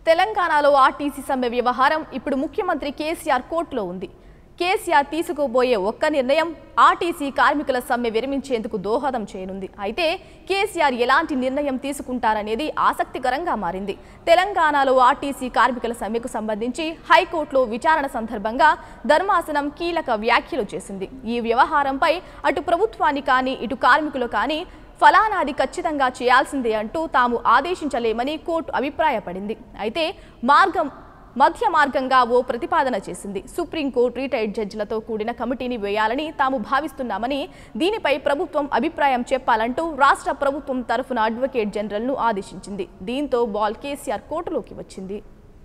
తెలంగాణలో ఆర్టీసీ సమ్మె వ్యవహారం ఇప్పుడు ముఖ్యమంత్రి కేసీఆర్ కోర్టులో ఉంది కేసీఆర్ తీసుకోబోయే ఒక్క నిర్ణయం ఆర్టీసీ కార్మికుల సమ్మె విరమించేందుకు దోహదం చేయనుంది అయితే కేసీఆర్ ఎలాంటి నిర్ణయం తీసుకుంటారనేది ఆసక్తికరంగా మారింది తెలంగాణలో ఆర్టీసీ కార్మికుల సమ్మెకు సంబంధించి హైకోర్టులో విచారణ సందర్భంగా ధర్మాసనం కీలక వ్యాఖ్యలు చేసింది ఈ వ్యవహారంపై అటు ప్రభుత్వాన్ని కానీ ఇటు కార్మికులు కానీ ఫలానాది ఖచ్చితంగా చేయాల్సిందే అంటూ తాము ఆదేశించలేమని కోర్టు అభిప్రాయపడింది అయితే మార్గం మధ్య మార్గంగా ఓ ప్రతిపాదన చేసింది సుప్రీంకోర్టు రిటైర్డ్ జడ్జిలతో కూడిన కమిటీని వేయాలని తాము భావిస్తున్నామని దీనిపై ప్రభుత్వం అభిప్రాయం చెప్పాలంటూ రాష్ట్ర ప్రభుత్వం తరఫున అడ్వకేట్ జనరల్ను ఆదేశించింది దీంతో బాల్ కేసీఆర్ కోర్టులోకి వచ్చింది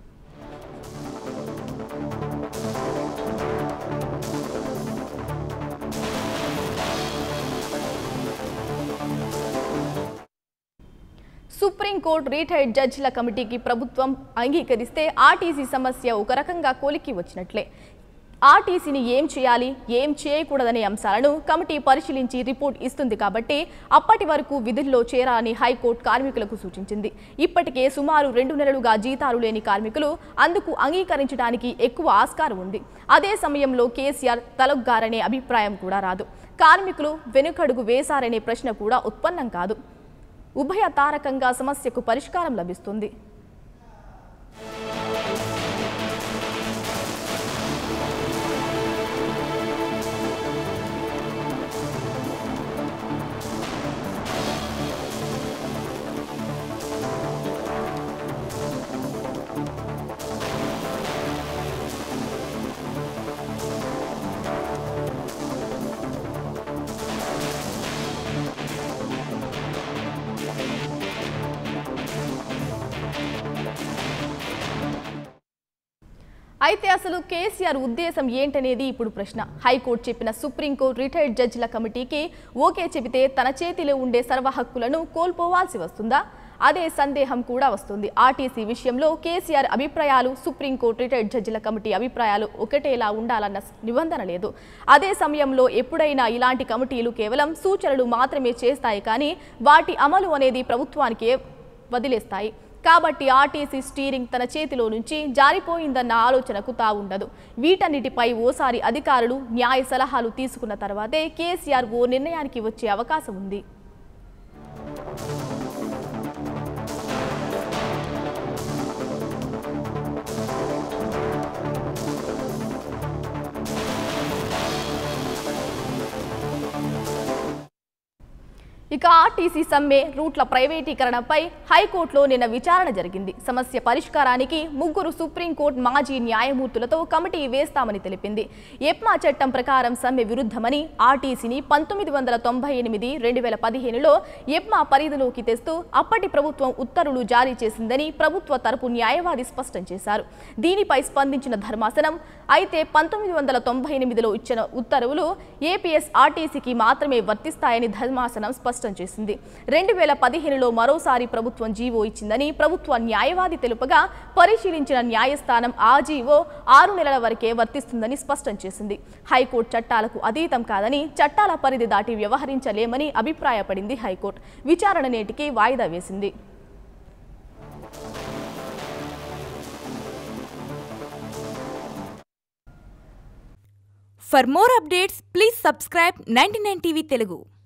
సుప్రీంకోర్టు రిటైర్డ్ జడ్జిల కమిటీకి ప్రభుత్వం అంగీకరిస్తే ఆర్టీసీ సమస్య ఒక రకంగా కొలికి వచ్చినట్లే ఆర్టీసీని ఏం చేయాలి ఏం చేయకూడదనే అంశాలను కమిటీ పరిశీలించి రిపోర్ట్ ఇస్తుంది కాబట్టి అప్పటి వరకు విధుల్లో చేరాలని హైకోర్టు కార్మికులకు సూచించింది ఇప్పటికే సుమారు రెండు నెలలుగా జీతాలు లేని కార్మికులు అందుకు అంగీకరించడానికి ఎక్కువ ఆస్కారం ఉంది అదే సమయంలో కేసీఆర్ తలొగ్గారనే అభిప్రాయం కూడా రాదు కార్మికులు వెనుకడుగు వేశారనే ప్రశ్న కూడా ఉత్పన్నం కాదు ఉభయ తారకంగా సమస్యకు పరిష్కారం లభిస్తుంది అయితే అసలు కేసీఆర్ ఉద్దేశం ఏంటనేది ఇప్పుడు ప్రశ్న హైకోర్టు చెప్పిన సుప్రీంకోర్టు రిటైర్డ్ జడ్జిల కమిటీకి ఓకే చెబితే తన చేతిలో ఉండే సర్వ హక్కులను కోల్పోవాల్సి వస్తుందా అదే సందేహం కూడా వస్తుంది ఆర్టీసీ విషయంలో కేసీఆర్ అభిప్రాయాలు సుప్రీంకోర్టు రిటైర్డ్ జడ్జిల కమిటీ అభిప్రాయాలు ఒకటేలా ఉండాలన్న నిబంధన లేదు అదే సమయంలో ఎప్పుడైనా ఇలాంటి కమిటీలు కేవలం సూచనలు మాత్రమే చేస్తాయి కానీ వాటి అమలు అనేది ప్రభుత్వానికే వదిలేస్తాయి కాబట్టి ఆర్టీసీ స్టీరింగ్ తన చేతిలో నుంచి జారిపోయిందన్న ఆలోచనకు తావుండదు వీటన్నిటిపై ఓసారి అధికారులు న్యాయ సలహాలు తీసుకున్న తర్వాతే కేసీఆర్ ఓ నిర్ణయానికి వచ్చే అవకాశం ఉంది ఇక ఆర్టీసీ సమ్మె రూట్ల ప్రైవేటీకరణపై హైకోర్టులో నిన్న విచారణ జరిగింది సమస్య పరిష్కారానికి ముగ్గురు సుప్రీంకోర్టు మాజీ న్యాయమూర్తులతో కమిటీ వేస్తామని తెలిపింది ఎప్మా చట్టం ప్రకారం సమ్మె విరుద్ధమని ఆర్టీసీని పంతొమ్మిది వందల తొంభై ఎనిమిది రెండు వేల పదిహేనులో ఎప్మా పరిధిలోకి తెస్తూ అప్పటి ప్రభుత్వం ఉత్తర్వులు జారీ చేసిందని ప్రభుత్వ తరపు న్యాయవాది స్పష్టం చేశారు దీనిపై స్పందించిన ధర్మాసనం అయితే పంతొమ్మిది వందల తొంభై ఎనిమిదిలో ఇచ్చిన ఉత్తర్వులు ఏపీఎస్ ఆర్టీసీకి మాత్రమే వర్తిస్తాయని ధర్మాసనం స్పష్టం చేసింది రెండు వేల పదిహేనులో మరోసారి ప్రభుత్వం జీవో ఇచ్చిందని ప్రభుత్వ న్యాయవాది తెలుపగా పరిశీలించిన న్యాయస్థానం ఆ జీవో ఆరు నెలల వరకే వర్తిస్తుందని స్పష్టం చేసింది హైకోర్టు చట్టాలకు అతీతం కాదని చట్టాల పరిధి దాటి వ్యవహరించలేమని అభిప్రాయపడింది హైకోర్టు విచారణ నేటికి వాయిదా వేసింది For more updates, please subscribe 99 TV Telugu.